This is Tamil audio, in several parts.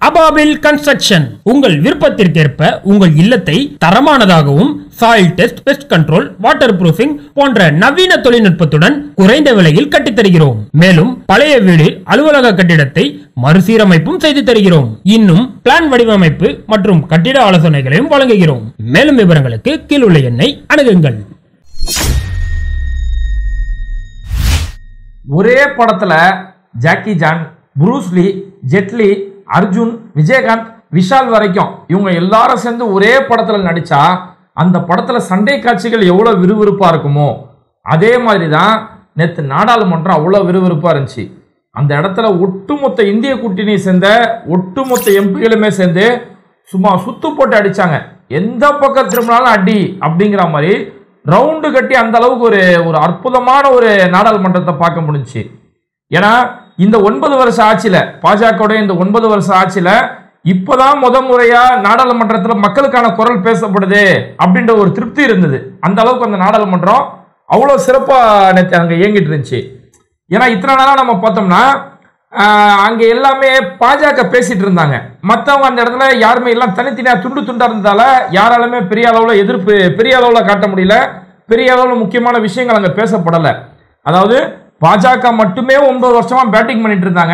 அபாபில் கன்ஸ்ட்ரக்ஷன் உங்கள் விருப்பத்திற்கேற்ப உங்கள் இல்லத்தை தரமானதாகவும் soil test pest control water proofing போன்ற நவீன தொழில்நுட்பத்துடன் குறைந்த விலையில் கட்டித் தருகிறோம் மேலும் பழைய வீடு அலுவலக கட்டிடத்தை மறுசீரமைப்பும் செய்து தருகிறோம் இன்னும் பிளான் வடிவமைப்பு மற்றும் கட்டிட ஆலோசனைகளையும் வழங்குகிறோம் மேலும் விவரங்களுக்கு கீழுள்ள எண்ணை அணுகுங்கள் ஒரே படத்துல Jackie Chan Bruce Lee Jet Li Arjun Vijayakanth Vishal வரைக்கும் இவங்க எல்லாரும் சேர்ந்து ஒரே படத்துல நடிச்சா அந்த படத்துல சண்டை காட்சிகள் எவ்வளவு விறுவிறுப்பா இருக்குமோ அதே மாதிரி தான் நேற்று நாடாளுமன்றம் அவ்வளோ விறுவிறுப்பா இருந்துச்சு அந்த இடத்துல ஒட்டுமொத்த இந்திய கூட்டணியை சேர்ந்த ஒட்டுமொத்த எம்பிகளுமே சேர்ந்து சும்மா சுத்து போட்டு அடிச்சாங்க எந்த பக்கம் திரும்பினாலும் அடி அப்படிங்கிற மாதிரி ரவுண்டு கட்டி அந்த அளவுக்கு ஒரு ஒரு அற்புதமான ஒரு நாடாளுமன்றத்தை பார்க்க முடிஞ்சுச்சு ஏன்னா இந்த ஒன்பது வருஷ ஆட்சியில பாஜகவுடைய இந்த ஒன்பது வருஷ ஆட்சியில இப்பதான் முத முறையா நாடாளுமன்றத்துல மக்களுக்கான குரல் பேசப்படுது அப்படின்ற ஒரு திருப்தி இருந்தது அந்த அளவுக்கு அந்த நாடாளுமன்றம் அவ்வளவு சிறப்பா நேற்று அங்க இயங்கிட்டு இருந்துச்சு ஏன்னா இத்தனை நாளா நம்ம பார்த்தோம்னா ஆஹ், அங்க எல்லாமே பாஜக பேசிட்டு இருந்தாங்க மற்றவங்க அந்த இடத்துல யாருமே எல்லாம் தனித்தனியா துண்டு துண்டா இருந்ததால யாராலுமே பெரிய அளவுல எதிர்ப்பு பெரிய அளவுல காட்ட முடியல பெரிய அளவுல முக்கியமான விஷயங்கள் அங்க பேசப்படல அதாவது பாஜக மட்டுமே ஒன்பது வருஷமா பேட்டிங் பண்ணிட்டு இருந்தாங்க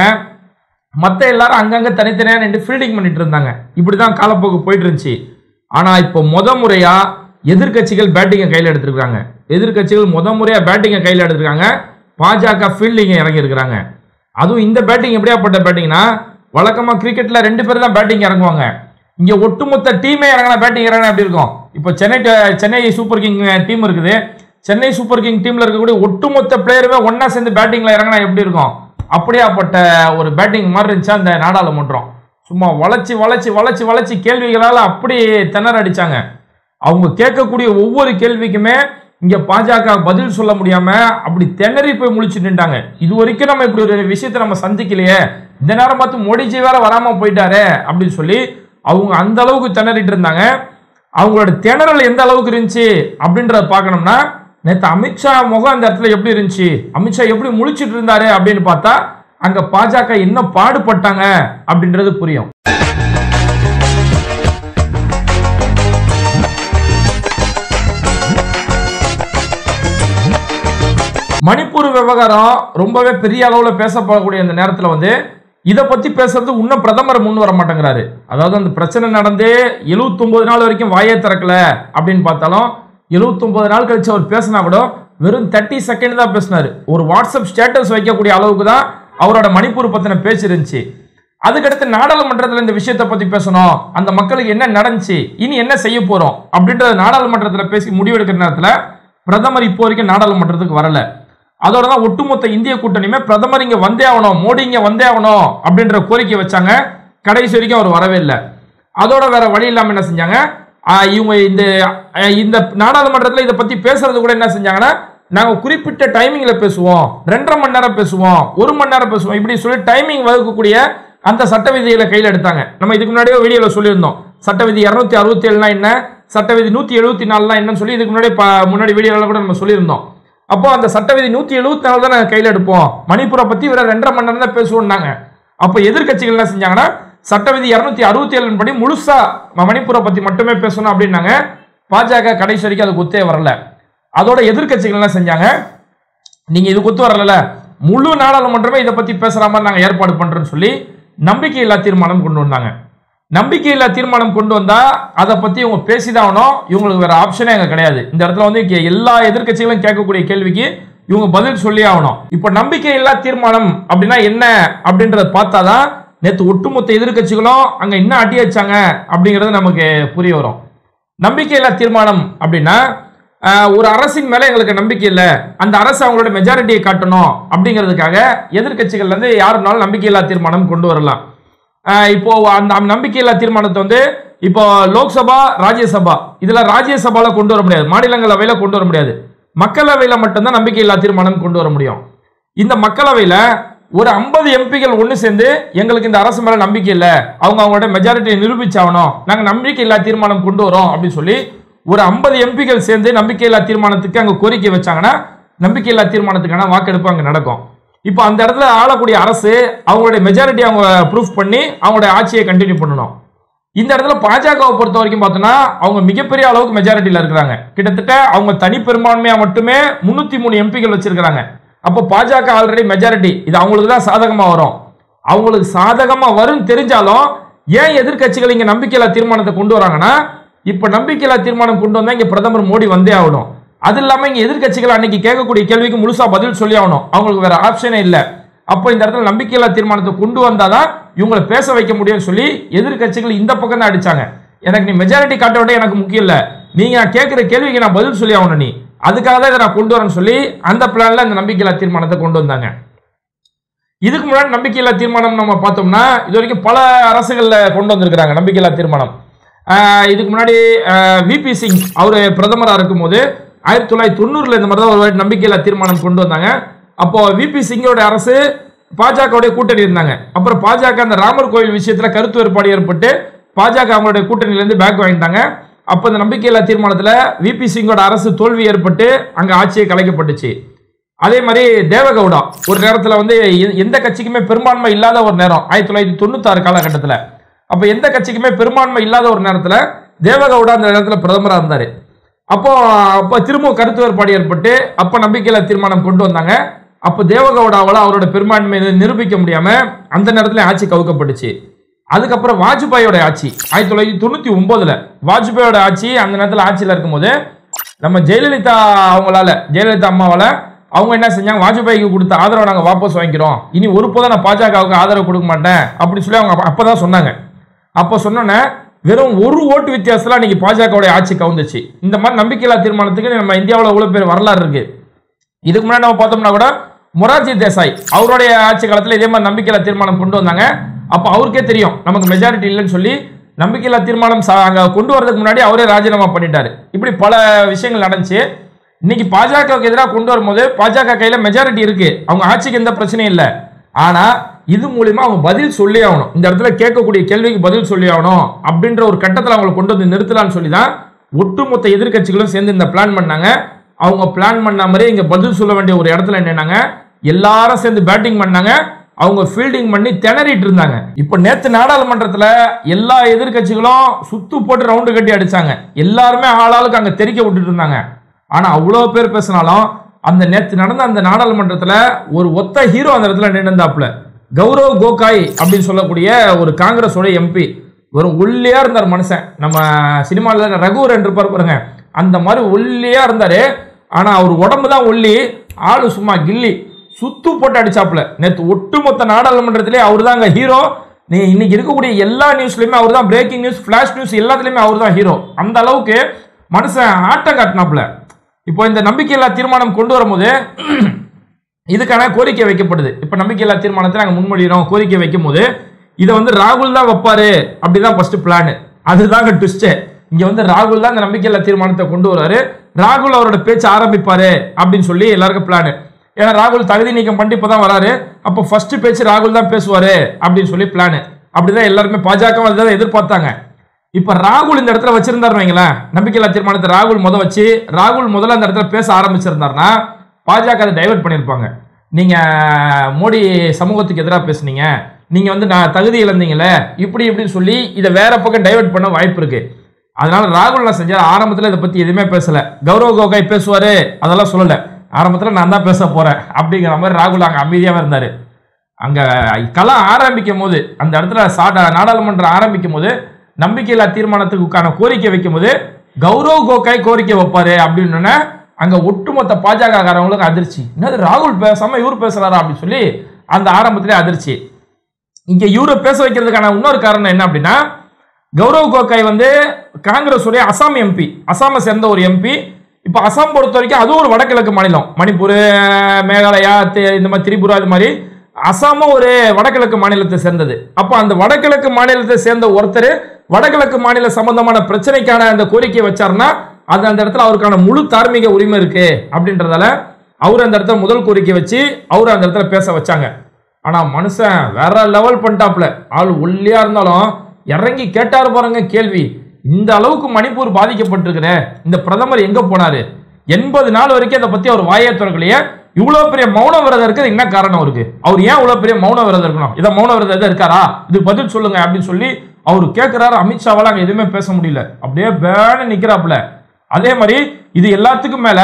மற்ற எல்லாரும் அங்கங்க தனித்தனியா நின்று ஃபீல்டிங் பண்ணிட்டு இருந்தாங்க இப்படிதான் காலப்போக்கு போயிட்டு இருந்துச்சு ஆனா இப்போ முத முறையா எதிர்க்கட்சிகள் பேட்டிங்கை கையில் எடுத்திருக்காங்க எதிர்க்கட்சிகள் முத முறையா பேட்டிங்கை கையில் எடுத்திருக்காங்க பாஜக ஃபீல்டிங்கை இறங்கி இருக்கிறாங்க அதுவும் இந்த பேட்டிங் எப்படியாப்பட்ட பேட்டிங்னா வழக்கமா கிரிக்கெட்ல ரெண்டு பேர் தான் பேட்டிங் இறங்குவாங்க இங்க ஒட்டுமொத்த டீமே இறங்கினா பேட்டிங் இறங்கினா எப்படி இருக்கும் இப்போ சென்னை ட- சென்னை சூப்பர் கிங் டீம் இருக்குது சென்னை சூப்பர் கிங் டீம்ல இருக்கக்கூடிய ஒட்டுமொத்த பிளேயருமே ஒண்ணா சேர்ந்து பேட்டிங்ல இறங்கினா எப்படி இருக்கும் அப்படியாப்பட்ட ஒரு பேட்டிங் மாதிரி இருந்துச்சு அந்த நாடாளுமன்றம் சும்மா வளைச்சி வளைச்சி வளைச்சி வளைச்சி கேள்விகளால் அப்படி திணற அடிச்சாங்க அவங்க கேட்கக்கூடிய ஒவ்வொரு கேள்விக்குமே இங்க பாஜக பதில் சொல்ல முடியாம அப்படி திணறி போய் முழிச்சு நின்றாங்க இது வரைக்கும் நம்ம இப்படி ஒரு விஷயத்தை நம்ம சந்திக்கலையே இந்த நேரம் பார்த்து மோடிஜி வேற வராம போயிட்டாரே அப்படின்னு சொல்லி அவங்க அந்த அளவுக்கு திணறிட்டு இருந்தாங்க அவங்களோட திணறல் எந்த அளவுக்கு இருந்துச்சு அப்படின்றத பார்க்கணும்னா நேற்று அமித்ஷா முகம் அந்த இடத்துல எப்படி இருந்துச்சு அமித்ஷா எப்படி முழிச்சிட்டு இருந்தாரு அப்படின்னு பார்த்தா அங்க பாஜக என்ன பாடுபட்டாங்க அப்படின்றது புரியும் மணிப்பூர் விவகாரம் ரொம்பவே பெரிய அளவுல பேசப்படக்கூடிய இந்த நேரத்துல வந்து இதை பத்தி பேசுறது இன்னும் பிரதமர் முன் வர மாட்டேங்கிறாரு அதாவது அந்த பிரச்சனை நடந்தே 79 நாள் வரைக்கும் வாயே திறக்கல அப்படின்னு பார்த்தாலும் 79 நாள் கழிச்சு அவர் பேசினா கூட வெறும் தேர்ட்டி செகண்ட் தான் பேசினாரு ஒரு வாட்ஸ்அப் ஸ்டேட்டஸ் வைக்கக்கூடிய அளவுக்கு தான் அவரோட மணிப்பூர் பத்தின பேச்சு இருந்துச்சு அதுக்கடுத்து நாடாளுமன்றத்தில் இந்த விஷயத்தை பத்தி பேசணும் அந்த மக்களுக்கு என்ன நடந்துச்சு இனி என்ன செய்ய போறோம் அப்படின்றத நாடாளுமன்றத்தில் பேசி முடிவெடுக்கிற நேரத்தில் பிரதமர் இப்போ வரைக்கும் நாடாளுமன்றத்துக்கு வரல அதோட தான் ஒட்டுமொத்த இந்திய கூட்டணியுமே பிரதமர் இங்க வந்தே ஆகணும் மோடி இங்க வந்தே ஆகணும் அப்படின்ற கோரிக்கை வச்சாங்க கடைசி வரைக்கும் அவர் வரவே இல்லை அதோட வேற வழி இல்லாம என்ன செஞ்சாங்க ஆஹ் இவங்க இந்த ஆஹ் இந்த நாடாளுமன்றத்தில் இதை பத்தி பேசுறது கூட என்ன செஞ்சாங்கன்னா நாங்க குறிப்பிட்ட டைமிங்ல பேசுவோம் ரெண்டரை மணி நேரம் பேசுவோம் ஒரு மணி நேரம் பேசுவோம் இப்படி சொல்லி டைமிங் வகுக்கக்கூடிய அந்த சட்ட விதிகளை கையில் எடுத்தாங்க நம்ம இதுக்கு முன்னாடியே வீடியோவில் சொல்லியிருந்தோம் சட்ட விதி இரநூத்தி அறுபத்தி ஏழுனா என்ன சட்ட விதி நூற்றி எழுபத்தி நாலுனா என்னன்னு சொல்லி இதுக்கு முன்னாடி ப- முன்னாடி வீடியோவில் கூட நம்ம சொல்லியிருந்தோம் அப்போ அந்த சட்ட விதி நூற்றி எழுபத்தி நாலு தான் நாங்கள் கையில் எடுப்போம் மணிப்பூரை பற்றி வேற ரெண்டரை மணி நேரம் தான் பேசுவோம்னாங்க அப்போ எதிர்க்கட்சிகள் என்ன செஞ்சாங்கன்னா சட்ட விதி இரநூத்தி அறுபத்தி ஏழின் படி முழுசா ம- மணிப்பூரை பற்றி மட்டுமே பேசணும் அப்படின்னாங்க பாஜக கடைசி வரைக்கும் அதுக்கு ஒத்தே வரல அதோட எதிர்க்கட்சிகள் என்ன செஞ்சாங்க நீங்க இதுக்கு ஒத்து வரல முழு நாடாளுமன்றமே இதை பத்தி பேசுற மாதிரி நாங்க ஏற்பாடு பண்றோம்னு சொல்லி நம்பிக்கையில்லா தீர்மானம் கொண்டு வந்தாங்க நம்பிக்கையில்லா தீர்மானம் கொண்டு வந்தா அதை பத்தி இவங்க பேசிதான் ஆகணும் இவங்களுக்கு வேற ஆப்ஷனே அங்க கிடையாது இந்த இடத்துல வந்து இங்க எல்லா எதிர்க்கட்சிகளும் கேட்கக்கூடிய கேள்விக்கு இவங்க பதில் சொல்லி ஆகணும் இப்போ நம்பிக்கையில்லா தீர்மானம் அப்படின்னா என்ன அப்படின்றத பார்த்தாதான் நேத்து ஒட்டுமொத்த எதிர்க்கட்சிகளும் அங்க என்ன அடி வச்சாங்க அப்படிங்கிறது நமக்கு புரிய வரும் நம்பிக்கையில்லா தீர்மானம் அப்படின்னா ஆஹ், ஒரு அரசின் மேல எங்களுக்கு நம்பிக்கை இல்லை அந்த அரசு அவங்களோட மெஜாரிட்டியை காட்டணும் அப்படிங்கிறதுக்காக எதிர்க்கட்சிகள்ல இருந்து யாருனாலும் நம்பிக்கையில்லா தீர்மானம் கொண்டு வரலாம் ஆஹ், இப்போ அந்த நம்பிக்கையில்லா தீர்மானத்தை வந்து இப்போ லோக்சபா ராஜ்யசபா இதுல ராஜ்யசபால கொண்டு வர முடியாது மாநிலங்களவையில கொண்டு வர முடியாது மக்களவையில மட்டும்தான் நம்பிக்கையில்லா தீர்மானம் கொண்டு வர முடியும் இந்த மக்களவையில ஒரு 50 எம்பிகள் ஒன்று சேர்ந்து எங்களுக்கு இந்த அரசு மேல நம்பிக்கை இல்லை அவங்க அவங்களோட மெஜாரிட்டியை நிரூபிச்சாகணும் நாங்க நம்பிக்கையில்லா தீர்மானம் கொண்டு வரோம் அப்படின்னு சொல்லி ஒரு 50 எம்பிகள் சேர்ந்து நம்பிக்கையில்லா தீர்மானத்துக்கு அங்க கோரிக்கை வச்சாங்கன்னா நம்பிக்கையில்லா தீர்மானத்துக்கான வாக்கெடுப்பு அங்க நடக்கும் இப்போ அந்த இடத்துல ஆளக்கூடிய அரசு அவங்களுடைய மெஜாரிட்டி அவங்க ப்ரூஃப் பண்ணி அவங்களுடைய ஆட்சியை கண்டினியூ பண்ணணும் இந்த இடத்துல பாஜகவை பொறுத்த வரைக்கும் பார்த்தோன்னா அவங்க மிகப்பெரிய அளவுக்கு மெஜாரிட்டியில் இருக்கிறாங்க கிட்டத்தட்ட அவங்க தனி பெரும்பான்மையா மட்டுமே முன்னூத்தி மூணு எம்பிகள் வச்சிருக்கிறாங்க அப்போ பாஜக ஆல்ரெடி மெஜாரிட்டி இது அவங்களுக்கு தான் சாதகமா வரும் அவங்களுக்கு சாதகமா வரும் தெரிஞ்சாலும் ஏன் எதிர்க்கட்சிகள் இங்க நம்பிக்கையில்லா தீர்மானத்தை கொண்டு வராங்கன்னா இப்ப நம்பிக்கையில்லா தீர்மானம் கொண்டு வந்தா இங்க பிரதமர் மோடி வந்தே ஆகணும் அது இல்லாம இங்க எதிர்க்கட்சிகள் அன்னைக்கு கேட்கக்கூடிய கேள்விக்கு முழுசா பதில் சொல்லி ஆகணும் அவங்களுக்கு வேற ஆப்ஷனே இல்லை அப்போ இந்த இடத்துல நம்பிக்கையில்லா தீர்மானத்தை கொண்டு வந்தாதான் இவங்களை பேச வைக்க முடியும்னு சொல்லி எதிர்க்கட்சிகள் இந்த பக்கம் தான் அடிச்சாங்க எனக்கு நீ மெஜாரிட்டி காட்ட வேண்டிய எனக்கு முக்கியம் இல்லை நீங்க நான் கேட்கிற கேள்விக்கு நான் பதில் சொல்லி ஆகணும் நீ அதுக்காக தான் இதை நான் கொண்டு வரேன்னு சொல்லி அந்த பிளான்ல இந்த நம்பிக்கையில்லா தீர்மானத்தை கொண்டு வந்தாங்க இதுக்கு முன்னாடி நம்பிக்கையில்லா தீர்மானம் நம்ம பார்த்தோம்னா இது வரைக்கும் பல அரசுகள்ல கொண்டு வந்திருக்கிறாங்க நம்பிக்கையில்லா தீர்மானம் ஆஹ் இதுக்கு முன்னாடி விபி சிங் அவர் பிரதமராக இருக்கும்போது ஆயிரத்தி தொள்ளாயிரத்தி தொண்ணூறுல இந்த மாதிரி தான் ஒரு வாட்டி நம்பிக்கையில்லா தீர்மானம் கொண்டு வந்தாங்க அப்போ விபி சிங்கோட அரசு பாஜகவுடைய கூட்டணி இருந்தாங்க அப்புறம் பாஜக அந்த ராமர் கோயில் விஷயத்துல கருத்து வேறுபாடு ஏற்பட்டு பாஜக அவங்களுடைய கூட்டணியிலேருந்து பேக் வாங்கிட்டாங்க அப்போ இந்த நம்பிக்கையில்லா தீர்மானத்தில் விபி சிங்கோட அரசு தோல்வி ஏற்பட்டு அங்கே ஆட்சியை கலைக்கப்பட்டுச்சு அதே மாதிரி தேவகவுடா ஒரு நேரத்தில் வந்து எ- எந்த கட்சிக்குமே பெரும்பான்மை இல்லாத ஒரு நேரம் ஆயிரத்தி தொள்ளாயிரத்தி தொண்ணூத்தாறு காலகட்டத்தில் அப்போ எந்த கட்சிக்குமே பெரும்பான்மை இல்லாத ஒரு நேரத்தில் தேவகவுடா அந்த நேரத்தில் பிரதமராக இருந்தார் அப்போ அப்போ திரும்ப கருத்து வேறுபாடு ஏற்பட்டு அப்போ நம்பிக்கையில்லா தீர்மானம் கொண்டு வந்தாங்க அப்போ தேவகவுடாவால் அவரோட பெரும்பான்மையை நிரூபிக்க முடியாம அந்த நேரத்தில் ஆட்சி கவுக்கப்பட்டுச்சு அதுக்கப்புறம் வாஜ்பாயோட ஆட்சி ஆயிரத்தி தொள்ளாயிரத்தி தொண்ணூத்தி ஒன்பதுல வாஜ்பாயோட ஆட்சி அந்த நேரத்தில் ஆட்சியில் இருக்கும்போது நம்ம ஜெயலலிதா அவங்களால ஜெயலலிதா அம்மாவால அவங்க என்ன செஞ்சாங்க வாஜ்பாய்க்கு கொடுத்த ஆதரவை நாங்கள் வாபஸ் வாங்கிக்கிறோம் இனி ஒருபோதும் நான் பாஜகவுக்கு ஆதரவு கொடுக்க மாட்டேன் அப்படின்னு சொல்லி அவங்க அப்ப- அப்பதான் சொன்னாங்க அப்போ சொன்னோன்னே வெறும் ஒரு ஓட்டு வித்தியாசத்துல அன்னைக்கு பாஜகவுடைய ஆட்சி கவுந்துச்சு இந்த மாதிரி நம்பிக்கையில்லா தீர்மானத்துக்கு நம்ம இந்தியாவில் இவ்வளவு பேர் வரலாறு இருக்கு இதுக்கு முன்னாடி நம்ம பார்த்தோம்னா கூட மொரார்ஜி தேசாய் அவருடைய ஆட்சி காலத்தில் இதே மாதிரி நம்பிக்கையில்லா தீர்மானம் கொண்டு வந்தாங்க அப்போ அவருக்கே தெரியும் நமக்கு மெஜாரிட்டி இல்லைன்னு சொல்லி நம்பிக்கையில்லா தீர்மானம் சா- அங்க கொண்டு வரதுக்கு முன்னாடி அவரே ராஜினாமா பண்ணிட்டாரு இப்படி பல விஷயங்கள் நடந்துச்சு இன்னைக்கு பாஜகவுக்கு எதிராக கொண்டு வரும்போது பாஜக கையில மெஜாரிட்டி இருக்கு அவங்க ஆட்சிக்கு எந்த பிரச்சனையும் இல்லை ஆனா இது மூலியமா அவங்க பதில் சொல்லி ஆகணும் இந்த இடத்துல கேட்கக்கூடிய கேள்விக்கு பதில் சொல்லி ஆகணும் அப்படின்ற ஒரு கட்டத்தில் அவங்களை கொண்டு வந்து நிறுத்தலாம்னு சொல்லி தான் ஒட்டுமொத்த எதிர்க்கட்சிகளும் சேர்ந்து இந்த பிளான் பண்ணாங்க அவங்க பிளான் பண்ண மாதிரி இங்க பதில் சொல்ல வேண்டிய ஒரு இடத்துல என்னன்னாங்க எல்லாரும் சேர்ந்து பேட்டிங் பண்ணாங்க அவங்க ஃபீல்டிங் பண்ணி திணறிட்டு இருந்தாங்க இப்போ நேத்து நாடாளுமன்றத்துல எல்லா எதிர்க்கட்சிகளும் சுத்து போட்டு ரவுண்டு கட்டி அடிச்சாங்க எல்லாருமே ஆளாளுக்கு அங்க தெறிக்க விட்டுட்டு இருந்தாங்க ஆனா அவ்வளவு பேர் பேசினாலும் அந்த நேத்து நடந்த அந்த நாடாளுமன்றத்துல ஒரு ஒத்த ஹீரோ அந்த இடத்துல நின்றுந்தாப்புல கௌரவ் கோகாய் அப்படின்னு சொல்லக்கூடிய ஒரு காங்கிரஸோட எம்பி ஒரு ஒல்லியா இருந்தார் மனுஷன் நம்ம சினிமாவில் ரகுவர் என்று இருப்பார் பாருங்க அந்த மாதிரி ஒல்லியா இருந்தாரு ஆனா அவர் உடம்பு தான் ஒல்லி ஆளு சும்மா கில்லி சுத்து போட்டு அடிச்சாப்புல நேத்து ஒட்டுமொத்த நாடாளுமன்றத்திலே அவர் தாங்க ஹீரோ நீ இன்னைக்கு இருக்கக்கூடிய எல்லா நியூஸ்லயுமே அவர் தான் பிரேக்கிங் நியூஸ் ஃபிளாஷ் நியூஸ் எல்லாத்துலயுமே அவர் தான் ஹீரோ அந்த அளவுக்கு மனுஷன் ஆட்டம் காட்டினாப்புல இப்போ இந்த நம்பிக்கையில்லா தீர்மானம் கொண்டு வரும்போது இதுக்கான கோரிக்கை வைக்கப்படுது இப்போ நம்பிக்கையில்லா தீர்மானத்தை நாங்கள் முன்மொழிகிறோம் கோரிக்கை வைக்கும் போது இதை வந்து ராகுல் தான் வைப்பாரு அப்படிதான் ஃபர்ஸ்ட் பிளான் அதுதாங்க ட்விஸ்டே இங்க வந்து ராகுல் தான் இந்த நம்பிக்கையில்லா தீர்மானத்தை கொண்டு வராரு ராகுல் அவரோட பேச்சு ஆரம்பிப்பாரு அப்படின்னு சொல்லி எல்லாருக்கும் பிளான் ஏன்னா ராகுல் தகுதி நீக்கம் பண்ணிட்டு இப்பதான் வராரு அப்போ ஃபர்ஸ்ட் பேச்சு ராகுல் தான் பேசுவாரு அப்படின்னு சொல்லி பிளான் அப்படிதான் எல்லாருமே பாஜக அதுதான் எதிர்பார்த்தாங்க இப்ப ராகுல் இந்த இடத்துல வச்சிருந்தாரு வைங்களேன் நம்பிக்கையில்லா தீர்மானத்தை ராகுல் முத வச்சு ராகுல் முதல்ல அந்த இடத்துல பேச ஆரம்பிச்சிருந்தாருன்னா பாஜக அதை டைவர்ட் பண்ணியிருப்பாங்க நீங்க மோடி சமூகத்துக்கு எதிராக பேசுனீங்க நீங்க வந்து நான் தகுதி இழந்தீங்களே இப்படி இப்படின்னு சொல்லி இதை வேற பக்கம் டைவர்ட் பண்ண வாய்ப்பு இருக்கு அதனால ராகுல் நான் செஞ்சார் ஆரம்பத்தில் இதை பத்தி எதுவுமே பேசல கௌரவ் கோகாய் பேசுவாரு அதெல்லாம் சொல்லல ஆரம்பத்தில் நான் தான் பேச போறேன் அப்படிங்கிற மாதிரி ராகுல் அங்க அமைதியாவே இருந்தாரு அங்க களம் ஆரம்பிக்கும் போது அந்த இடத்துல சாட- நாடாளுமன்றம் ஆரம்பிக்கும் போது நம்பிக்கையில்லா தீர்மானத்துக்கான கோரிக்கை வைக்கும் போது கௌரவ் கோகாய் கோரிக்கை வைப்பாரு அப்படின்னு அங்க ஒட்டுமொத்த பாஜக காரவங்களுக்கு அதிர்ச்சி என்னது ராகுல் பேசாம இவர் பேசுறாரா அப்படின்னு சொல்லி அந்த ஆரம்பத்திலே அதிர்ச்சி இங்க இவரை பேச வைக்கிறதுக்கான இன்னொரு காரணம் என்ன அப்படின்னா கௌரவ் கோகாய் வந்து காங்கிரஸ் உடைய அசாம் எம்பி அசாமை சேர்ந்த ஒரு எம்பி இப்போ அசாம் பொறுத்த வரைக்கும் அதுவும் ஒரு வடகிழக்கு மாநிலம் மணிப்பூர் மேகாலயா தி- இந்த மாதிரி திரிபுரா இது மாதிரி அசாமும் ஒரு வடகிழக்கு மாநிலத்தை சேர்ந்தது அப்போ அந்த வடகிழக்கு மாநிலத்தை சேர்ந்த ஒருத்தர் வடகிழக்கு மாநில சம்பந்தமான பிரச்சனைக்கான அந்த கோரிக்கையை வச்சாருன்னா அது அந்த இடத்துல அவருக்கான முழு தார்மீக உரிமை இருக்கு அப்படின்றதால அவர் அந்த இடத்துல முதல் கோரிக்கை வச்சு அவர் அந்த இடத்துல பேச வச்சாங்க ஆனா மனுஷன் வேற லெவல் பண்ணிட்டாப்ல ஆள் ஒல்லியா இருந்தாலும் இறங்கி கேட்டாரு பாருங்க கேள்வி இந்த அளவுக்கு மணிப்பூர் பாதிக்கப்பட்டிருக்கிற இந்த பிரதமர் எங்க போனாரு எண்பது நாள் வரைக்கும் அதை பத்தி அவர் வாயே திறக்கலையே இவ்வளவு பெரிய மௌன விரதம் இருக்கிறது என்ன காரணம் இருக்கு அவர் ஏன் இவ்வளவு பெரிய மௌன விரதம் இருக்கணும் இதை மௌன விரதம் எதாவது இருக்காரா இது பதில் சொல்லுங்க அப்படின்னு சொல்லி அவர் கேட்கிறாரு அமித்ஷாவால அங்க எதுவுமே பேச முடியல அப்படியே பேன நிக்கிறாப்புல அதே மாதிரி இது எல்லாத்துக்கும் மேல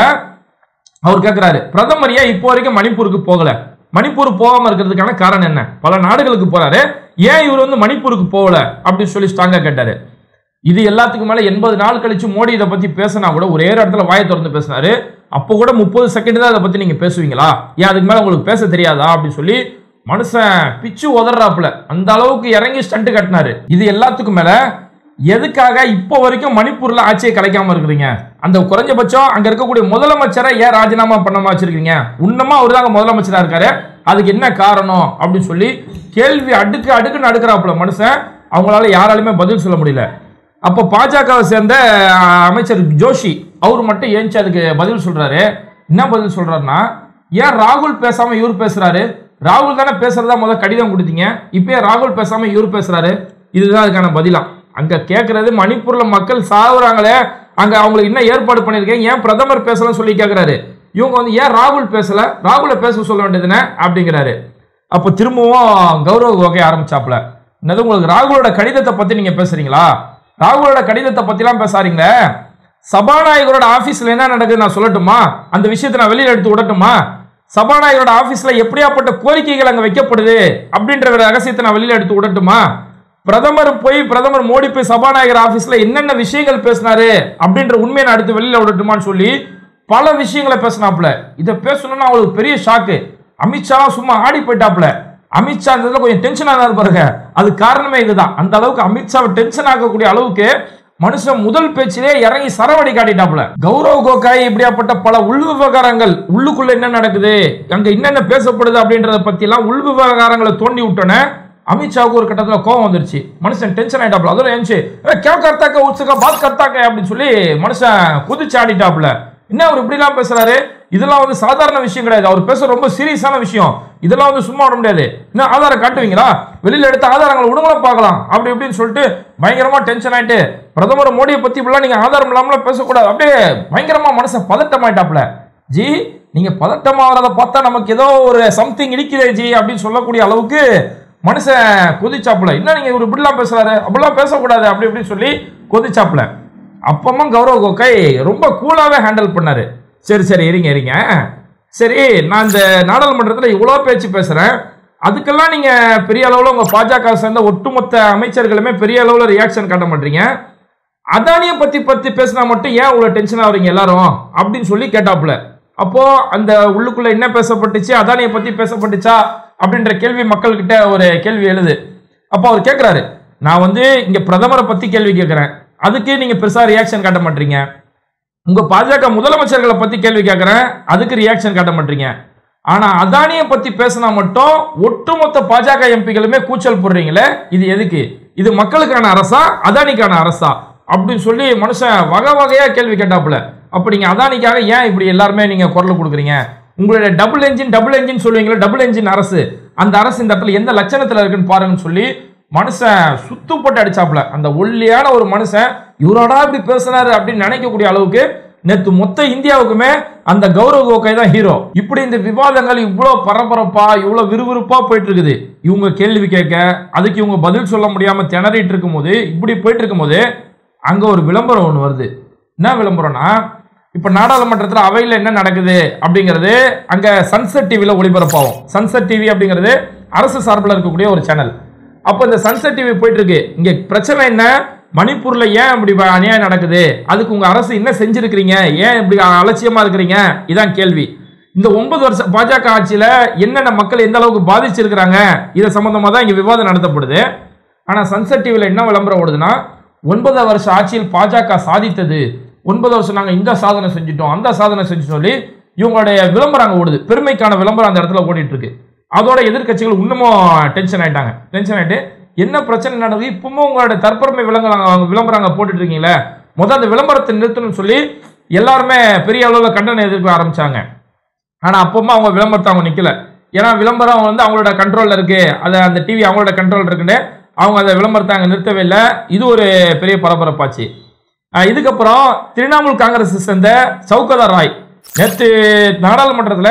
அவர் கேட்கிறாரு பிரதமர் ஏன் இப்போ வரைக்கும் மணிப்பூருக்கு போகல மணிப்பூர் போகாம இருக்கிறதுக்கான காரணம் என்ன பல நாடுகளுக்கு போறாரு ஏன் இவர் வந்து மணிப்பூருக்கு போகல அப்படின்னு சொல்லி ஸ்ட்ராங்கா கேட்டாரு இது எல்லாத்துக்கும் மேல எண்பது நாள் கழிச்சு மோடி இதை பத்தி பேசினா கூட ஒரே ஒரு இடத்துல வாயை திறந்து பேசினாரு அப்போ கூட முப்பது செகண்ட் தான் இதை பத்தி நீங்க பேசுவீங்களா ஏன் அதுக்கு மேல உங்களுக்கு பேச தெரியாதா அப்படின்னு சொல்லி மனுஷன் பிச்சு உதறாப்புல அந்த அளவுக்கு இறங்கி ஸ்டண்ட் கட்டினாரு இது எல்லாத்துக்கும் மேல எதுக்காக இப்போ வரைக்கும் மணிப்பூர்ல ஆட்சியை கலைக்காம இருக்கிறீங்க அந்த குறைஞ்சபட்சம் அங்க இருக்கக்கூடிய முதலமைச்சரை ஏன் ராஜினாமா பண்ணாம வச்சிருக்கீங்க உன்னமா அவர் தாங்க முதலமைச்சரா இருக்காரு அதுக்கு என்ன காரணம் அப்படின்னு சொல்லி கேள்வி அடுக்கு அடுக்குன்னு அடுக்கிறாப்புல மனுஷன் அவங்களால யாராலுமே பதில் சொல்ல முடியல அப்போ பாஜகவை சேர்ந்த அஹ், அமைச்சர் ஜோஷி அவர் மட்டும் ஏஞ்சி அதுக்கு பதில் சொல்றாரு என்ன பதில் சொல்றாருன்னா ஏன் ராகுல் பேசாம இவர் பேசுறாரு ராகுல் தானே பேசுறதா முதல் கடிதம் கொடுத்தீங்க இப்போ ஏன் ராகுல் பேசாம இவர் பேசுறாரு இதுதான் அதுக்கான பதிலாம் அங்க கேட்கறது மணிப்பூர்ல மக்கள் சாகுறாங்களே அங்க அவங்களுக்கு என்ன ஏற்பாடு பண்ணிருக்கேன் ஏன் பிரதமர் பேசலன்னு சொல்லி கேட்கறாரு இவங்க வந்து ஏன் ராகுல் பேசல ராகுலை பேச சொல்ல வேண்டியதுனே அப்படிங்கிறாரு அப்போ திரும்பவும் கௌரவ கோகை ஆரம்பிச்சாப்ல என்னது உங்களுக்கு ராகுலோட கடிதத்தை பத்தி நீங்க பேசுறீங்களா ராகுலோட கடிதத்தை பத்திலாம் பேசாதீங்களே சபாநாயகரோட ஆபீஸ்ல என்ன நடக்குது நான் சொல்லட்டுமா அந்த விஷயத்தை நான் வெளியில எடுத்து விடட்டுமா சபாநாயகரோட ஆபீஸ்ல எப்படியாப்பட்ட கோரிக்கைகள் அங்க வைக்கப்படுது அப்படின்ற ஒரு ரகசியத்தை நான் வெளியில எடுத்து விடட்டுமா பிரதமர் போய் பிரதமர் மோடி போய் சபாநாயகர் ஆபீஸ்ல என்னென்ன விஷயங்கள் பேசினாரு அப்படின்ற உண்மையை நான் எடுத்து வெளியில விடட்டுமான்னு சொல்லி பல விஷயங்களை பேசினாப்ல இதை பேசணும்னா அவங்களுக்கு பெரிய ஷாக்கு அமித்ஷா சும்மா ஆடி போயிட்டாப்ல அமித்ஷா இந்த இதுல கொஞ்சம் டென்ஷன் ஆனாரு பாருங்க அது காரணமே இதுதான் அந்த அளவுக்கு அமித்ஷாவை டென்ஷன் ஆக்கக்கூடிய அளவுக்கு மனுஷன் முதல் பேச்சிலே இறங்கி சரவடி காட்டிட்டாப்ல கௌரவ் கோகாய் இப்படியாப்பட்ட பல உள் விவகாரங்கள் உள்ளுக்குள்ள என்ன நடக்குது அங்க என்னென்ன பேசப்படுது அப்படின்றத பத்தி எல்லாம் உள் விவகாரங்களை தோண்டி விட்டோன்னே அமித்ஷாவுக்கு ஒரு கட்டத்துல கோவம் வந்துருச்சு மனுஷன் டென்ஷன் ஆயிட்டாப்ல அதோட எழுந்துச்சு கே கர்த்தாக்க உட்சுக்க பாத் கர்த்தாக்க அப்படின்னு சொல்லி மனுஷன் குதிச்சு ஆடிட்டாப்ல என்ன அவர் இப்படிலாம் பேசுறாரு இதெல்லாம் வந்து சாதாரண விஷயம் கிடையாது அவர் பேச ரொம்ப சீரியஸான விஷயம் இதெல்லாம் வந்து சும்மா விட முடியாது என்ன ஆதாரம் காட்டுவீங்களா வெளியில எடுத்த ஆதாரங்களை விடுங்களா பார்க்கலாம் அப்படி இப்படின்னு சொல்லிட்டு பயங்கரமா டென்ஷன் ஆயிட்டு பிரதமர் மோடியை பத்தி இப்படிலாம் நீங்க ஆதாரம் இல்லாமலாம் பேசக்கூடாது அப்படியே பயங்கரமா மனசை பதட்டமாயிட்டாப்ல ஜி நீங்க பதட்டமாகறத பார்த்தா நமக்கு ஏதோ ஒரு சம்திங் இடிக்குதே ஜி அப்படின்னு சொல்லக்கூடிய அளவுக்கு மனுஷன் கொதிச்சாப்புல என்ன நீங்க இவர் இப்படிலாம் பேசுறாரு அப்படிலாம் பேசக்கூடாது அப்படி இப்படின்னு சொல்லி கொதிச்சாப்புல அப்பமா கௌரவ கோகை ரொம்ப கூலாவே ஹேண்டில் பண்ணாரு சரி சரி இருங்க இருங்க சரி நான் இந்த நாடாளுமன்றத்தில் இவ்வளோ பேச்சு பேசுறேன் அதுக்கெல்லாம் நீங்க பெரிய அளவில் உங்க பாஜக சேர்ந்த ஒட்டுமொத்த அமைச்சர்களுமே பெரிய அளவில் ரியாக்ஷன் காட்ட மாட்டீங்க அதானியை பத்தி பத்தி பேசினா மட்டும் ஏன் இவ்வளவு டென்ஷன் ஆகுறீங்க எல்லாரும் அப்படின்னு சொல்லி கேட்டாப்புல அப்போ அந்த உள்ளுக்குள்ள என்ன பேசப்பட்டுச்சு அதானியை பத்தி பேசப்பட்டுச்சா அப்படின்ற கேள்வி மக்கள்கிட்ட ஒரு கேள்வி எழுது அப்போ அவர் கேட்குறாரு நான் வந்து இங்க பிரதமரை பத்தி கேள்வி கேட்குறேன் அதுக்கு நீங்க பெருசா ரியாக்ஷன் காட்ட மாட்டீங்க உங்க பாஜக முதலமைச்சர்களை பத்தி கேள்வி கேட்குறேன் அதுக்கு ரியாக்ஷன் காட்ட மாட்டீங்க ஆனா அதானியை பத்தி பேசினா மட்டும் ஒட்டுமொத்த பாஜக எம்பிகளுமே கூச்சல் போடுறீங்களே இது எதுக்கு இது மக்களுக்கான அரசா அதானிக்கான அரசா அப்படின்னு சொல்லி மனுஷன் வகை வகையா கேள்வி கேட்டாப்புல அப்ப நீங்க அதானிக்காக ஏன் இப்படி எல்லாருமே நீங்க குரல் கொடுக்குறீங்க உங்களுடைய டபுள் என்ஜின் டபுள் என்ஜின் சொல்லுவீங்களா டபுள் என்ஜின் அரசு அந்த அரசு இந்த இடத்துல எந்த லட்சணத்துல இருக்குன்னு பாருங்கன்னு சொல்லி மனுஷன் சுத்து போட்டு அடிச்சாப்புல அந்த ஒல்லியான ஒரு மனுஷன் இவரோடா இப்படி பேசுனாரு அப்படின்னு நினைக்கக்கூடிய அளவுக்கு நேத்து மொத்த இந்தியாவுக்குமே அந்த கௌரவ கோகை தான் ஹீரோ இப்படி இந்த விவாதங்கள் இவ்வளவு பரபரப்பா இவ்வளவு விறுவிறுப்பா போயிட்டு இருக்குது இவங்க கேள்வி கேட்க அதுக்கு இவங்க பதில் சொல்ல முடியாம திணறிட்டு இருக்கும்போது இப்படி போயிட்டு இருக்கும்போது அங்க ஒரு விளம்பரம் ஒன்று வருது என்ன விளம்பரம்னா இப்ப நாடாளுமன்றத்தில் அவையில் என்ன நடக்குது அப்படிங்கிறது அங்க சன்செட் டிவியில் ஒளிபரப்பாகும் சன்செட் டிவி அப்படிங்கிறது அரசு சார்பில் இருக்கக்கூடிய ஒரு சேனல் அப்போ இந்த சன்செட் டிவி போயிட்டு இருக்கு இங்க பிரச்சனை என்ன மணிப்பூர்ல ஏன் இப்படி ப- அநியாயம் நடக்குது அதுக்கு உங்க அரசு என்ன செஞ்சிருக்கிறீங்க ஏன் இப்படி அலட்சியமா இருக்கிறீங்க இதான் கேள்வி இந்த ஒன்பது வருஷம் பாஜக ஆட்சியில என்னென்ன மக்கள் எந்த அளவுக்கு பாதிச்சிருக்கிறாங்க இது சம்பந்தமா தான் இங்க விவாதம் நடத்தப்படுது ஆனா சன்செட் டிவியில் என்ன விளம்பரம் ஓடுதுன்னா ஒன்பது வருஷ ஆட்சியில் பாஜக சாதித்தது ஒன்பது வருஷம் நாங்க இந்த சாதனை செஞ்சுட்டோம் அந்த சாதனை செஞ்சு சொல்லி இவங்களுடைய விளம்பரம் அங்க ஓடுது பெருமைக்கான விளம்பரம் அந்த இடத்துல ஓடிட்டு இருக்கு அதோட எதிர்க்கட்சிகள் இன்னமும் டென்ஷன் ஆயிட்டாங்க டென்ஷன் ஆயிட்டு என்ன பிரச்சனை நடக்குது இப்பவும் உங்களோட தற்பெருமை விளம்பரம் விளம்பரம் அங்க போட்டுட்டு இருக்கீங்களே முதல் அந்த விளம்பரத்தை நிறுத்தணும்னு சொல்லி எல்லாருமே பெரிய அளவில் கண்டனம் எதிர்க்க ஆரம்பிச்சாங்க ஆனா அப்பவும் அவங்க விளம்பரத்தை அவங்க நிக்கல ஏன்னா விளம்பரம் வந்து அவங்களோட கண்ட்ரோல்ல இருக்கு அது அந்த டிவி அவங்களோட கண்ட்ரோல் இருக்குன்னு அவங்க அந்த விளம்பரத்தை அங்க நிறுத்தவே இல்லை இது ஒரு பெரிய பரபரப்பாச்சு அஹ் இதுக்கப்புறம் திரிணாமுல் காங்கிரஸ் சேர்ந்த சௌகதா ராய் நேற்று நாடாளுமன்றத்தில்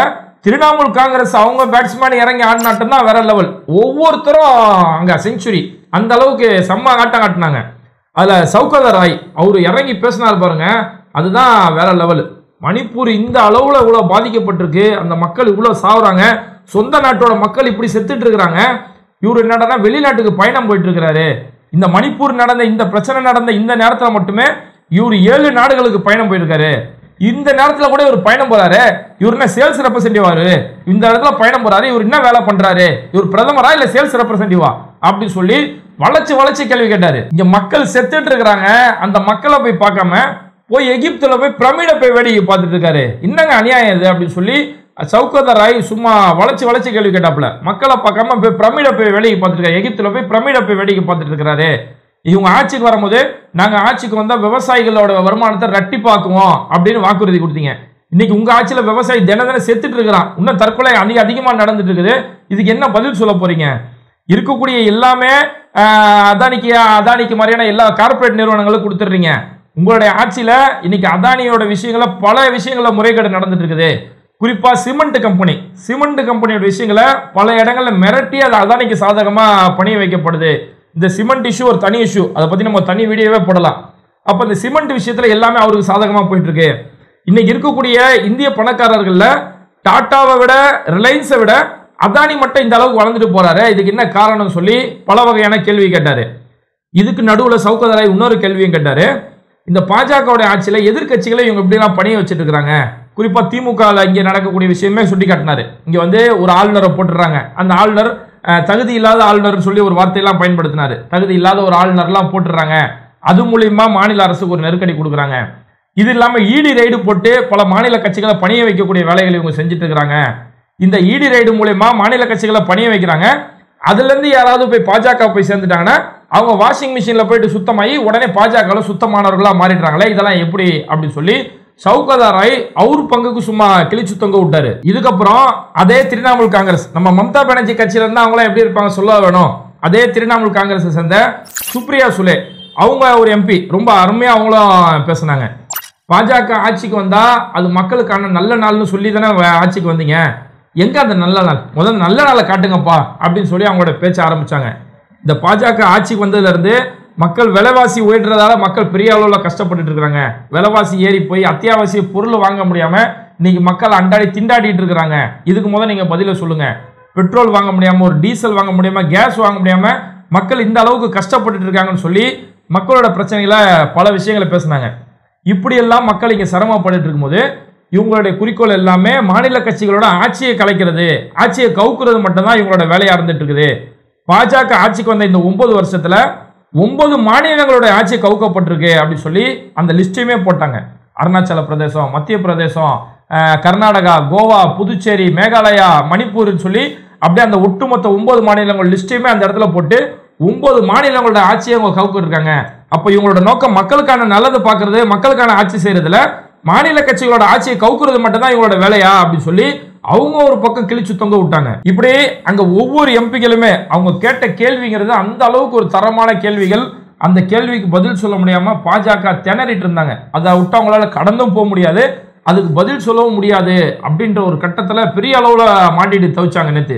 திரிணாமுல் காங்கிரஸ் அவங்க பேட்ஸ்மேன் இறங்கி ஆடினாட்டம் தான் வேற லெவல் ஒவ்வொருத்தரும் அங்க செஞ்சுரி அந்த அளவுக்கு செம்ம ஆட்டம் காட்டினாங்க அதுல சௌகத ராய் அவர் இறங்கி பேசினார் பாருங்க அதுதான் வேற லெவல் மணிப்பூர் இந்த அளவுல இவ்வளவு பாதிக்கப்பட்டிருக்கு அந்த மக்கள் இவ்வளவு சாவுறாங்க சொந்த நாட்டோட மக்கள் இப்படி செத்துட்டு இருக்கிறாங்க இவர் என்னடா வெளிநாட்டுக்கு பயணம் போயிட்டு இருக்கிறாரு இந்த மணிப்பூர் நடந்த இந்த பிரச்சனை நடந்த இந்த நேரத்துல மட்டுமே இவர் ஏழு நாடுகளுக்கு பயணம் போயிருக்காரு இந்த நேரத்துல கூட இவர் பயணம் போறாரு இவர் என்ன சேல்ஸ் ரெப்ரசன்டேட்டிவாரு இந்த இடத்துல பயணம் போறாரு இவர் என்ன வேலை பண்றாரு இவர் பிரதமரா இல்ல சேல்ஸ் ரெப்ரசன்டேட்டிவா அப்படி சொல்லி வளைச்சு வளைச்சு கேள்வி கேட்டாரு இங்க மக்கள் செத்துட்டு இருக்கிறாங்க அந்த மக்களை போய் பார்க்காம போய் எகிப்துல போய் பிரமிட போய் வேடிக்கை பார்த்துட்டு இருக்காரு என்னங்க அநியாயம் இது அப்படின்னு சொல்லி சௌகத ராய் சும்மா வளைச்சு வளைச்சு கேள்வி கேட்டாப்புல மக்களை பார்க்காம போய் பிரமிட போய் வேடிக்கை பார்த்துட்டு இருக்காரு எகிப்துல போய் பிரமிட போய் வேடிக்கை பார்த்துட்டு இருக்கிறாரு இவங்க ஆட்சிக்கு வரும்போது நாங்க ஆட்சிக்கு வந்தா விவசாயிகளோட வருமானத்தை ரெட்டிப்பாக்குவோம் அப்படின்னு வாக்குறுதி கொடுத்தீங்க இன்னைக்கு உங்க ஆட்சியில விவசாயி தின தினம் செத்துட்டு இருக்கிறான் இன்னும் தற்கொலை அதிக அதிகமா நடந்துட்டு இருக்குது இதுக்கு என்ன பதில் சொல்ல போறீங்க இருக்கக்கூடிய எல்லாமே ஆஹ், அதானிக்கு அதானிக்கு மாதிரியான எல்லா கார்ப்பரேட் நிறுவனங்களும் கொடுத்துடுறீங்க உங்களுடைய ஆட்சியில இன்னைக்கு அதானியோட விஷயங்கள பல விஷயங்கள முறைகேடு நடந்துட்டு இருக்குது குறிப்பா சிமெண்ட் கம்பெனி சிமெண்ட் கம்பெனியோட விஷயங்களை பல இடங்கள்ல மிரட்டி அது அதானிக்கு சாதகமா பணிய வைக்கப்படுது இந்த சிமெண்ட் இஷ்யூ ஒரு தனி இஷ்யூ அதை பத்தி நம்ம தனி வீடியோவே போடலாம் அப்ப இந்த சிமெண்ட் விஷயத்துல எல்லாமே அவருக்கு சாதகமா போயிட்டு இருக்கு இன்னைக்கு இருக்கக்கூடிய இந்திய பணக்காரர்கள்ல டாட்டாவை விட ரிலையன்ஸை விட அதானி மட்டும் இந்த அளவுக்கு வளர்ந்துட்டு போறாரு இதுக்கு என்ன காரணம் சொல்லி பல வகையான கேள்வி கேட்டாரு இதுக்கு நடுவுல சவுக்கதராய் இன்னொரு கேள்வியும் கேட்டாரு இந்த பாஜகவுடைய ஆட்சியில எதிர்க்கட்சிகளை இவங்க இப்படிலாம் பணிய வச்சுட்டு இருக்காங்க குறிப்பா திமுக இங்க நடக்கக்கூடிய விஷயமே சுட்டி காட்டினாரு இங்க வந்து ஒரு ஆளுநரை போட்டுடுறாங்க அந்த ஆளுநர் அஹ், தகுதி இல்லாத ஆளுநர் சொல்லி ஒரு வார்த்தையெல்லாம் பயன்படுத்தினாரு தகுதி இல்லாத ஒரு ஆளுநர்லாம் போட்டுடுறாங்க அது மூலியமா மாநில அரசுக்கு ஒரு நெருக்கடி கொடுக்குறாங்க இது இல்லாம இடி ரைடு போட்டு பல மாநில கட்சிகளை பணிய வைக்கக்கூடிய வேலைகளை இவங்க செஞ்சுட்டு இருக்கிறாங்க இந்த இடி ரைடு மூலியமா மாநில கட்சிகளை பணிய வைக்கிறாங்க அதுல இருந்து யாராவது போய் பாஜக போய் சேர்ந்துட்டாங்கன்னா அவங்க வாஷிங் மிஷின்ல போயிட்டு சுத்தமாகி உடனே பாஜக சுத்தமானவர்களா மாறிடுறாங்களே இதெல்லாம் எப்படி அப்படின்னு சொல்லி சவுகதா ராய் அவர் பங்குக்கு சும்மா கிழிச்சு தொங்க விட்டாரு இதுக்கப்புறம் அதே திரிணாமுல் காங்கிரஸ் நம்ம மம்தா பானர்ஜி கட்சியில இருந்து அவங்களாம் எப்படி இருப்பாங்க சொல்ல வேணும் அதே திரிணாமுல் காங்கிரஸ் சேர்ந்த சுப்ரியா சுலே அவங்க ஒரு எம்பி ரொம்ப அருமையா அவங்களும் பேசுனாங்க பாஜக ஆட்சிக்கு வந்தா அது மக்களுக்கான நல்ல நாள்னு சொல்லி தானே வ- ஆட்சிக்கு வந்தீங்க எங்க அந்த நல்ல நாள் முதல்ல நல்ல நாளை காட்டுங்கப்பா அப்படின்னு சொல்லி அவங்களோட பேச்ச ஆரம்பிச்சாங்க இந்த பாஜக ஆட்சிக்கு வந்ததுல இருந்து மக்கள் விலைவாசி உயர்றதால மக்கள் பெரிய அளவில் கஷ்டப்பட்டுட்டு இருக்கிறாங்க விலைவாசி ஏறி போய் அத்தியாவசிய பொருள் வாங்க முடியாம இன்னைக்கு மக்கள் அண்டாடி திண்டாடிட்டு இருக்கிறாங்க இதுக்கு முதல்ல நீங்க பதில சொல்லுங்க பெட்ரோல் வாங்க முடியாம ஒரு டீசல் வாங்க முடியாம கேஸ் வாங்க முடியாம மக்கள் இந்த அளவுக்கு கஷ்டப்பட்டுட்டு இருக்காங்கன்னு சொல்லி மக்களோட பிரச்சனைகளை பல விஷயங்களை பேசுனாங்க இப்படியெல்லாம் மக்கள் இங்கே சிரமப்பட்டுட்டு இருக்கும்போது இவங்களுடைய குறிக்கோள் எல்லாமே மாநில கட்சிகளோட ஆட்சியை கலைக்கிறது ஆட்சியை கவுக்குறது மட்டும்தான் இவங்களோட வேலையா இருந்துட்டு இருக்குது பாஜக ஆட்சிக்கு வந்த இந்த ஒன்பது வருஷத்துல ஒன்பது மாநிலங்களோட ஆட்சி கவுக்கப்பட்டிருக்கு அப்படின்னு சொல்லி அந்த லிஸ்டையுமே போட்டாங்க அருணாச்சல பிரதேசம் மத்திய பிரதேசம் அஹ், கர்நாடகா கோவா புதுச்சேரி மேகாலயா மணிப்பூர்னு சொல்லி அப்படியே அந்த ஒட்டுமொத்த ஒன்பது மாநிலங்கள் லிஸ்டையுமே அந்த இடத்துல போட்டு ஒன்பது மாநிலங்களோட ஆட்சியை அவங்க கவுக்கு இருக்காங்க அப்ப இவங்களோட நோக்கம் மக்களுக்கான நல்லது பார்க்கிறது மக்களுக்கான ஆட்சி செய்யறதுல மாநில கட்சிகளோட ஆட்சியை கவுக்குறது மட்டும்தான் இவங்களோட வேலையா அப்படின்னு சொல்லி அவங்க ஒரு பக்கம் கிழிச்சு தொங்க விட்டாங்க இப்படி அங்க ஒவ்வொரு எம்பிகளுமே அவங்க கேட்ட கேள்விங்கிறது அந்த அளவுக்கு ஒரு தரமான கேள்விகள் அந்த கேள்விக்கு பதில் சொல்ல முடியாம பாஜக திணறிட்டு இருந்தாங்க அதை விட்டு அவங்களால கடந்தும் போக முடியாது அதுக்கு பதில் சொல்லவும் முடியாது அப்படின்ற ஒரு கட்டத்துல பெரிய அளவுல மாட்டிட்டு தவிச்சாங்க நேத்து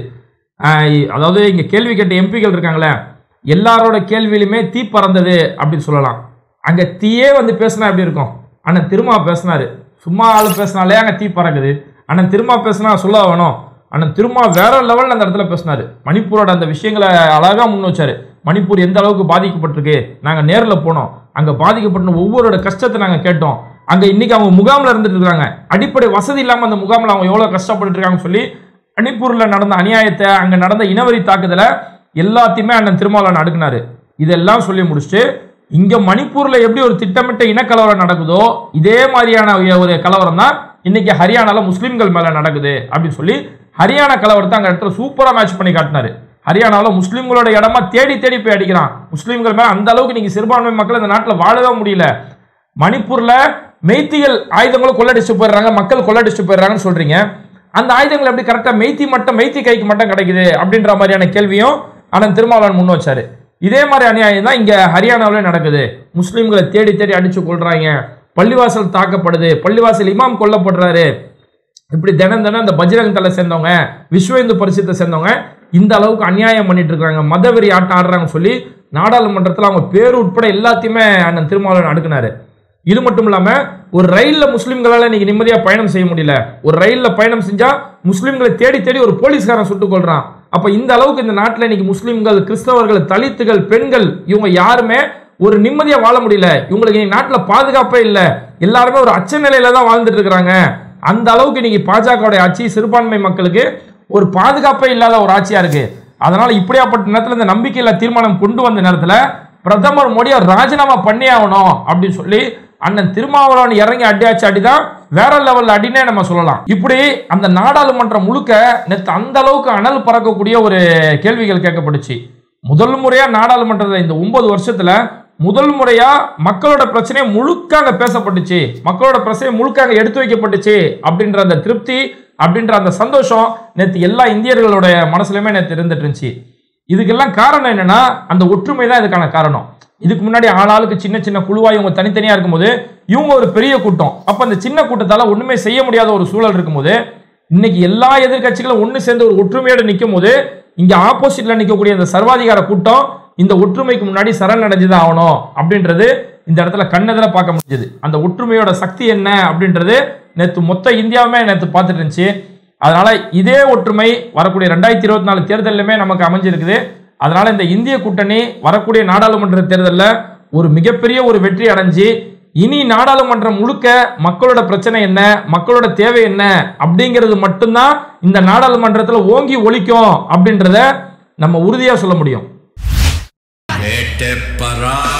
ஆஹ் அதாவது இங்க கேள்வி கேட்ட எம்பிகள் இருக்காங்களே எல்லாரோட கேள்வியிலுமே தீ பறந்தது அப்படின்னு சொல்லலாம் அங்க தீயே வந்து பேசினா எப்படி இருக்கும் அண்ணன் திருமா பேசினாரு சும்மா ஆள் பேசினாலே அங்க தீ பறக்குது அண்ணன் திருமா பேசினா சொல்ல வேணும் அண்ணன் திருமா வேற லெவல்ல அந்த இடத்துல பேசினாரு மணிப்பூரோட அந்த விஷயங்களை அழகா முன் வச்சாரு மணிப்பூர் எந்த அளவுக்கு பாதிக்கப்பட்டிருக்கு நாங்க நேர்ல போனோம் அங்க பாதிக்கப்பட்ட ஒவ்வொருட கஷ்டத்தை நாங்க கேட்டோம் அங்க இன்னைக்கு அவங்க முகாம்ல இருந்துட்டு இருக்காங்க அடிப்படை வசதி இல்லாம அந்த முகாம்ல அவங்க எவ்வளவு கஷ்டப்பட்டு இருக்காங்கன்னு சொல்லி மணிப்பூர்ல நடந்த அநியாயத்தை அங்க நடந்த இனவரி தாக்குதலை எல்லாத்தையுமே அண்ணன் திருமாவளவன் அடுக்குனாரு இதெல்லாம் சொல்லி முடிச்சுட்டு இங்க மணிப்பூர்ல எப்படி ஒரு திட்டமிட்ட இனக்கலவரம் நடக்குதோ இதே மாதிரியான ஒரு கலவரம் தான் இன்னைக்கு ஹரியானால முஸ்லிம்கள் மேல நடக்குது அப்படின்னு சொல்லி ஹரியானா கலவரத்தை அங்க இடத்துல சூப்பரா மேட்ச் பண்ணி காட்டினாரு ஹரியானால முஸ்லிம்களோட இடமா தேடி தேடி போய் அடிக்கிறான் முஸ்லிம்கள் மேல அந்த அளவுக்கு நீங்க சிறுபான்மை மக்கள் இந்த நாட்டுல வாழவே முடியல மணிப்பூர்ல மெய்த்திகள் ஆயுதங்களை கொள்ளடிச்சு போயிடுறாங்க மக்கள் கொள்ளடிச்சு போயிடுறாங்கன்னு சொல்றீங்க அந்த ஆயுதங்கள் எப்படி கரெக்டா மெய்த்தி மட்டும் மெய்த்தி கைக்கு மட்டும் கிடைக்குது அப்படின்ற மாதிரியான கேள்வியும் அண்ணன் திருமாவளவன் முன் வச்சாரு இதே மாதிரி அநியாயம் தான் இங்க ஹரியானாவிலே நடக்குது முஸ்லிம்களை தேடி தேடி அடிச்சு கொள்றாங்க பள்ளிவாசல் தாக்கப்படுது பள்ளிவாசல் இமாம் கொல்லப்படுறாரு இப்படி தினம் தினம் இந்த பஜ்ரங் தலை சேர்ந்தவங்க விஸ்வ இந்து பரிசுத்தை சேர்ந்தவங்க இந்த அளவுக்கு அநியாயம் பண்ணிட்டு இருக்காங்க மதவெறி ஆட்டம் ஆடுறாங்க சொல்லி நாடாளுமன்றத்தில் அவங்க பேர் உட்பட எல்லாத்தையுமே அண்ணன் திருமாவளவன் அடுக்குனாரு இது மட்டும் இல்லாம ஒரு ரயில்ல முஸ்லிம்களால இன்னைக்கு நிம்மதியா பயணம் செய்ய முடியல ஒரு ரயில்ல பயணம் செஞ்சா முஸ்லிம்களை தேடி தேடி ஒரு போலீஸ்காரன் சுட்டுக் கொள்றான் அப்ப இந்த அளவுக்கு இந்த நாட்டில் இன்னைக்கு முஸ்லிம்கள் கிறிஸ்தவர்கள் தலித்துகள் பெண்கள் இவங்க யாருமே ஒரு நிம்மதியா வாழ முடியல இவங்களுக்கு இன்னைக்கு நாட்டில் பாதுகாப்பே இல்ல எல்லாருமே ஒரு அச்ச நிலையில தான் வாழ்ந்துட்டு இருக்கிறாங்க அந்த அளவுக்கு இன்னைக்கு பாஜகவுடைய ஆட்சி சிறுபான்மை மக்களுக்கு ஒரு பாதுகாப்பே இல்லாத ஒரு ஆட்சியா இருக்கு அதனால இப்படியாப்பட்ட நேரத்தில் இந்த நம்பிக்கையில்லா தீர்மானம் கொண்டு வந்த நேரத்தில் பிரதமர் மோடியை ராஜினாமா பண்ணி ஆகணும் அப்படின்னு சொல்லி அண்ணன் திருமாவளவன் இறங்கி அடியாச்சு அடிதான் வேற லெவல்ல அடினே நம்ம சொல்லலாம் இப்படி அந்த நாடாளுமன்றம் முழுக்க நேற்று அந்த அளவுக்கு அனல் பறக்கக்கூடிய ஒரு கேள்விகள் கேட்கப்பட்டுச்சு முதல் முறையா நாடாளுமன்றத்தில் இந்த ஒன்பது வருஷத்துல முதல் முறையா மக்களோட பிரச்சனையை முழுக்க அங்க பேசப்பட்டுச்சு மக்களோட பிரச்சனை முழுக்க அங்க எடுத்து வைக்கப்பட்டுச்சு அப்படின்ற அந்த திருப்தி அப்படின்ற அந்த சந்தோஷம் நேற்று எல்லா இந்தியர்களுடைய மனசுலயுமே நேற்று இருந்துட்டு இருந்துச்சு இதுக்கெல்லாம் காரணம் என்னன்னா அந்த ஒற்றுமை தான் இதுக்கான காரணம் இதுக்கு முன்னாடி ஆளாளுக்கு சின்ன சின்ன குழுவா இவங்க தனித்தனியா இருக்கும்போது இவங்க ஒரு பெரிய கூட்டம் அப்ப அந்த சின்ன கூட்டத்தால ஒண்ணுமே செய்ய முடியாத ஒரு சூழல் இருக்கும்போது இன்னைக்கு எல்லா எதிர்க்கட்சிகளும் ஒண்ணு சேர்ந்து ஒரு ஒற்றுமையோட நிற்கும் போது இங்க ஆப்போசிட்ல நிற்கக்கூடிய இந்த சர்வாதிகார கூட்டம் இந்த ஒற்றுமைக்கு முன்னாடி சரணடைஞ்சுதான் ஆகணும் அப்படின்றது இந்த இடத்துல கண்ணெதிர பார்க்க முடிஞ்சது அந்த ஒற்றுமையோட சக்தி என்ன அப்படின்றது நேற்று மொத்த இந்தியாவுமே நேற்று பார்த்துட்டு இருந்துச்சு அதனால இதே ஒற்றுமை வரக்கூடிய ரெண்டாயிரத்தி இருபத்தி நாலு தேர்தலுமே நமக்கு அமைஞ்சிருக்குது அதனால இந்த இந்திய கூட்டணி வரக்கூடிய நாடாளுமன்ற தேர்தலில் ஒரு மிகப்பெரிய ஒரு வெற்றி அடைஞ்சு இனி நாடாளுமன்றம் முழுக்க மக்களோட பிரச்சனை என்ன மக்களோட தேவை என்ன அப்படிங்கிறது மட்டும்தான் இந்த நாடாளுமன்றத்தில் ஓங்கி ஒலிக்கும் அப்படின்றத நம்ம உறுதியா சொல்ல முடியும் வேட்டை பரா